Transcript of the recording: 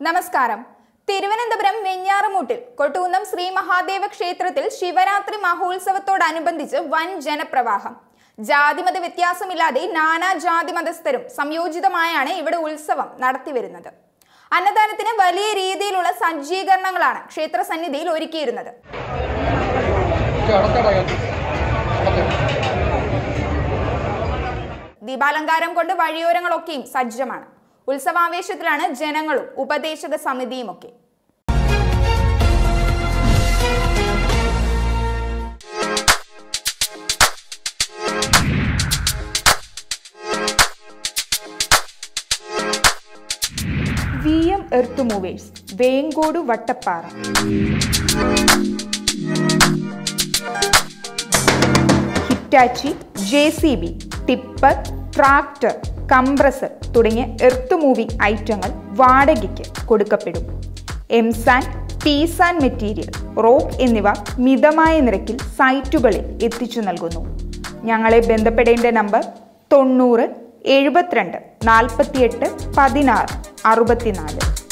നമസ്കാരം തിരുവനന്തപുരം വെഞ്ഞാറമൂട്ടിൽ കൊട്ടുകുന്നം ശ്രീ മഹാദേവ ക്ഷേത്രത്തിൽ ശിവരാത്രി മഹോത്സവത്തോടനുബന്ധിച്ച് വൻ ജനപ്രവാഹം ജാതിമത വ്യത്യാസമില്ലാതെ നാനാ ജാതി മതസ്ഥരും സംയോജിതമായാണ് ഇവിടെ ഉത്സവം നടത്തിവരുന്നത് അന്നദാനത്തിന് വലിയ രീതിയിലുള്ള സജ്ജീകരണങ്ങളാണ് ക്ഷേത്ര സന്നിധിയിൽ ഒരുക്കിയിരുന്നത് ദീപാലങ്കാരം കൊണ്ട് വഴിയോരങ്ങളൊക്കെയും സജ്ജമാണ് ഉത്സവാവേശത്തിലാണ് ജനങ്ങളും ഉപദേശക സമിതിയുമൊക്കെ V M earth movers Vengode Vattappara Hitachi J C B tipper tractor compressor തുടങ്ങിയ എർത്ത് മൂവിംഗ് ഐറ്റങ്ങൾ വാടകയ്ക്ക് കൊടുക്കപ്പെടും എംസാൻ പീസാൻ മെറ്റീരിയൽ റോക്ക് എന്നിവ മിതമായ നിരക്കിൽ സൈറ്റുകളിൽ എത്തിച്ചു നൽകുന്നു ഞങ്ങളെ ബന്ധപ്പെടേണ്ട നമ്പർ തൊണ്ണൂറ് എഴുപത്തിരണ്ട് നാൽപ്പത്തിയെട്ട് പതിനാറ് അറുപത്തിനാല്